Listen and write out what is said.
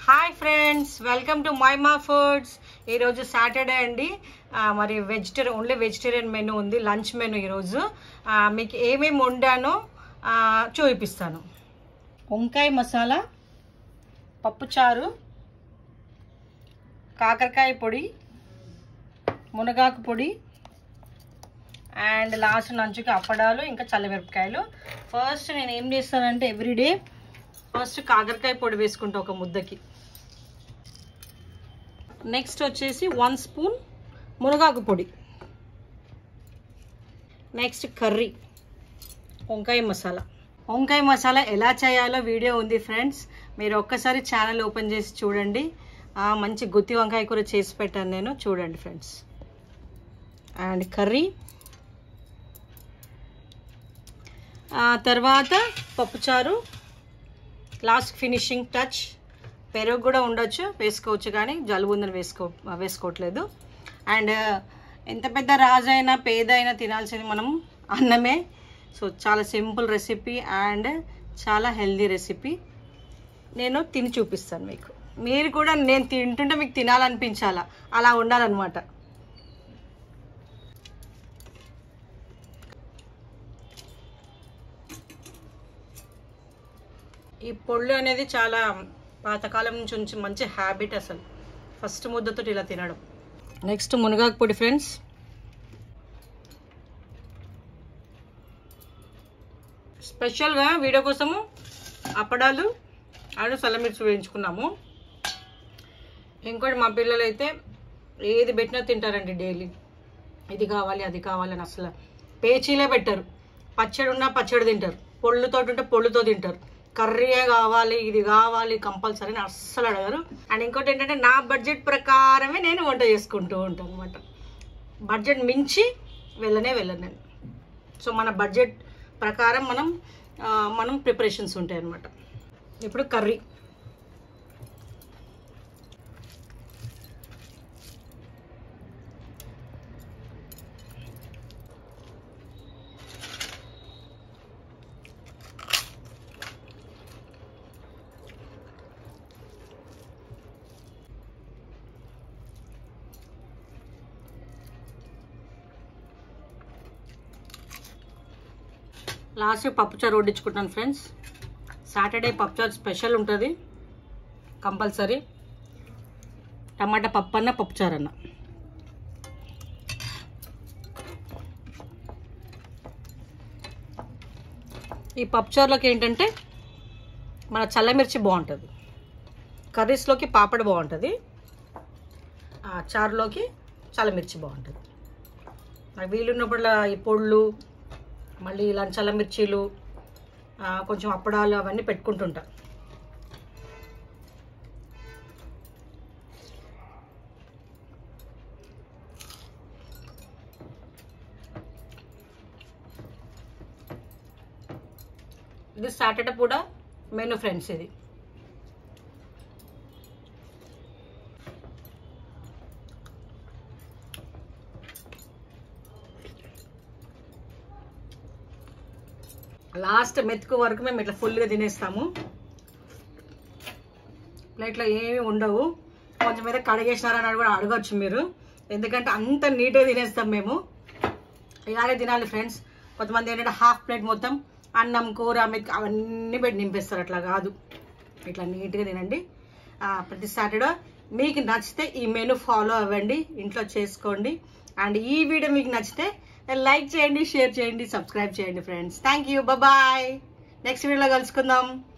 hi friends welcome to Maima foods ఈరోజు Saturday అండి ఆ, మరి వెజిటేరియన్ ఓన్లీ వెజిటేరియన్ మెనూ ఉంది లంచ్ మెనూ ఈరోజు ఆ, మీకు ఏమేమి వండానో ఆ, చూపిస్తాను వంకాయ మసాలా పప్పుచారు కాకరకాయ పొడి మునగాకు పొడి అండ్ లాస్ట్ నంచుకి అప్పడాలు ఇంకా చల్లమిరపకాయలు ఫస్ట్ నేను ఏం చేస్తానంటే ఎవ్రీడే ఫస్ట్ కాకరకాయ పొడి వేసుకుంటా ఒక ముద్దకి నెక్స్ట్ వచ్చేసి వన్ స్పూన్ మునగాకు పొడి నెక్స్ట్ కర్రీ వంకాయ మసాలా వంకాయ మసాలా ఎలా చేయాలో వీడియో ఉంది ఫ్రెండ్స్ మీరు ఒక్కసారి ఛానల్ ఓపెన్ చేసి చూడండి ఆ, మంచి గుత్తి వంకాయ కూర చేసి పెట్టాను నేను చూడండి ఫ్రెండ్స్ అండ్ కర్రీ ఆ తర్వాత పప్పుచారు లాస్ట్ ఫినిషింగ్ టచ్ పెరుగు కూడా ఉండొచ్చు వేసుకోవచ్చు కానీ జలుబు ఉందని వేసుకో వేసుకోవట్లేదు అండ్ ఎంత పెద్ద రాజైనా పేద అయినా తినాల్సింది మనం అన్నమే సో చాలా సింపుల్ రెసిపీ అండ్ చాలా హెల్దీ రెసిపీ నేను తిని చూపిస్తాను మీకు మీరు కూడా నేను తింటుంటే మీకు తినాలనిపించాలా అలా ఉండాలన్నమాట ఈ పొళ్ళు అనేది చాలా పాతకాలం నుంచి ఉంచి మంచి హ్యాబిట్ అసలు ఫస్ట్ ముద్దతో ఇలా తినడం నెక్స్ట్ మునగాకు పొడి ఫ్రెండ్స్ స్పెషల్గా వీడియో కోసము అప్పడాలు ఆడు సల్లమిర్చి వేయించుకున్నాము ఇంకోటి మా పిల్లలు అయితే ఏది పెట్టినా తింటారండి డైలీ ఇది కావాలి అది కావాలని అసలు పేచీలే పెట్టారు పచ్చడి ఉన్నా పచ్చడి తింటారు పొళ్ళుతో ఉంటే పొళ్ళుతో తింటారు కర్రీయే కావాలి ఇది కావాలి కంపల్సరీ అని అస్సలు అడగరు అండ్ ఇంకోటి ఏంటంటే నా బడ్జెట్ ప్రకారమే నేను వంట చేసుకుంటూ ఉంటాను అనమాట బడ్జెట్ మించి వెళ్ళనే వెళ్ళను నేను సో మన బడ్జెట్ ప్రకారం మనం ఆ, మనం ప్రిపరేషన్స్ ఉంటాయి అన్నమాట ఇప్పుడు కర్రీ లాస్ట్ పప్పుచారు వడ్డించుకుంటాను ఫ్రెండ్స్ సాటర్డే పప్పుచారు స్పెషల్ ఉంటుంది కంపల్సరీ టమాటా పప్పు అన్న పప్పుచారు అన్న ఈ పప్పుచారులోకి ఏంటంటే మన చల్లమిర్చి బాగుంటుంది కర్రీస్లోకి పాపడ బాగుంటుంది ఆ చారులోకి చల్లమిర్చి బాగుంటుంది నాకు వీలున్నప్పుడల్లా ఈ పొళ్ళు మళ్ళీ ఇలాంటి చల్లమిర్చీలు ఆ, కొంచెం అప్పడాలు అవన్నీ పెట్టుకుంటుంటా ఇది సాటర్డే కూడా మెనూ ఫ్రెండ్స్ ఇది లాస్ట్ మెతుకు వరకు మేము ఇట్లా ఫుల్గా తినేస్తాము ప్లేట్లో ఏమి ఉండవు కొంచెం మీద కడిగేసినారని కూడా అడగచ్చు మీరు ఎందుకంటే అంత నీట్గా తినేస్తాం మేము ఇలాగే తినాలి ఫ్రెండ్స్ కొంతమంది ఏంటంటే హాఫ్ ప్లేట్ మొత్తం అన్నం కూర మెతుకు అవన్నీ పెట్టి నింపేస్తారు అట్లా కాదు ఇట్లా నీట్గా తినండి ఆ, ప్రతి సాటర్డే మీకు నచ్చితే ఈ మెనూ ఫాలో అవ్వండి ఇంట్లో చేసుకోండి అండ్ ఈ వీడియో మీకు నచ్చితే లైక్ చేయండి షేర్ చేయండి సబ్స్క్రైబ్ చేయండి friends thank you bye next వీడియోలో కలుసుకుందాం